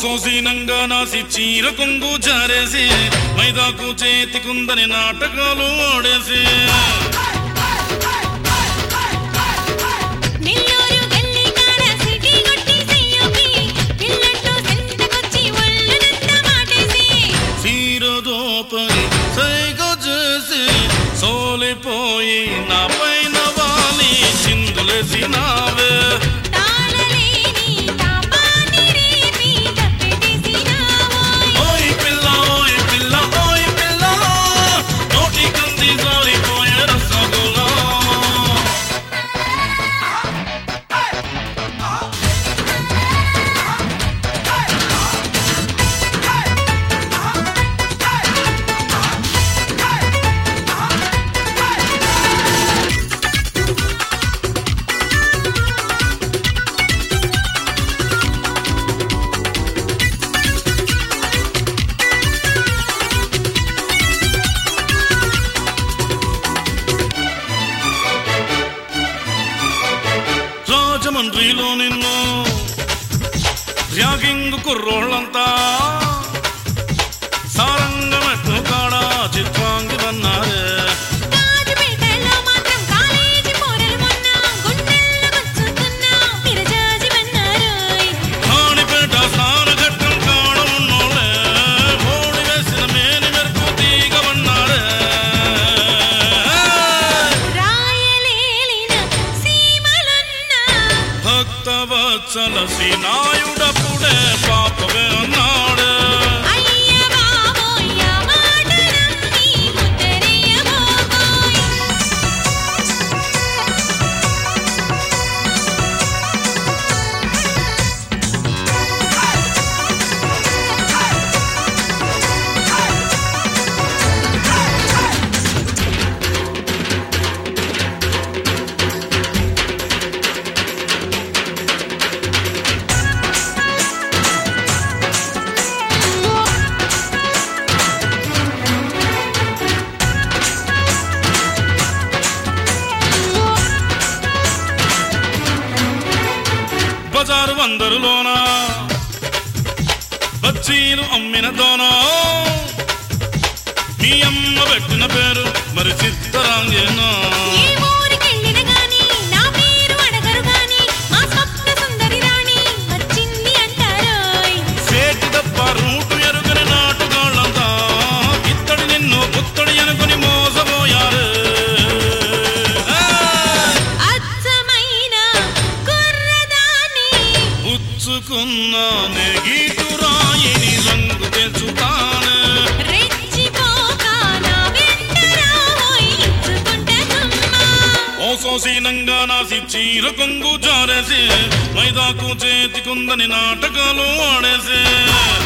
సోసీనంగా నాసి చీర కొంగు జారేసి మైదాకు చేతికుందని నాటకాలు ఆడేసి నెల్లూరు గల్లీ కాడ సిటీ కొట్టి చెయ్యొప్పి పిల్లంటూ సెంతకొచ్చి ఒళ్ళునంత మాటేసి చీర దోపని సైగ చేసి సోలిపోయి నా పైన వాలి చిందులేసి నావే తాళలేని తాపాన్ని రేపి తప్పెటేసినావోయ్ ఓయ్ పిల్ల ఓయ్ పిల్ల ఓయ్ పిల్ల నోటి కంది జారిపోయే రసగుల్లా రాజమండ్రిలో నిన్ను ర్యాగింగ్ కుర్రోళ్ళంతా సారంగమెట్టు కాడ చిత్రాంగి వన్నారే గాజుపేటలో మాత్రం కాలేజీ పోరలు మొన్న గుండెల్లో గుచ్చుకున్నా విరజాజి వన్నారోయ్ కాణిపేట స్నానఘట్టం కాడ ఉన్నోళ్ళే ఓడి వేసిన మేని మెరుపు తీగ వన్నారే రాయలేలిన సీమలున్న భక్తవత్సల శ్రీనాయుడప్పుడే పాపవే అన్నాడే అయ్య బాబోయ్ ఆ మాట నమ్మి ముద్దరేయ బాబోయ్ బజారు వందరులోన బచ్చీలు అమ్మిన దోనో మీ అమ్మ పెట్టిన పేరు మరి చిత్తరాంగేనో ఏ ఊరికెళ్ళిన గాని నా పేరు అడగరు గాని మా స్వప్న సుందరి రాణి వచ్చింది అంటారోయ్ సేటి దప్ప రూటు ఎరుగని నాటుగాళ్ళంతా ఇత్తడి నిన్ను పుత్తడి అనుకుని మోసపోయారు అచ్చమైన కుర్రదాన్ని ఉచ్చుకున్న నెగీటు రాయిని రంగు తెచ్చుతాను రెచ్చిపోక నా వెంట రావోయ్ ఇచ్చుకుంటే గుమ్మ ఓ సోసీనంగా నాసి చీర కొంగు జారేసి మైదాకు చేతికుందని నాటకాలు ఆడేసి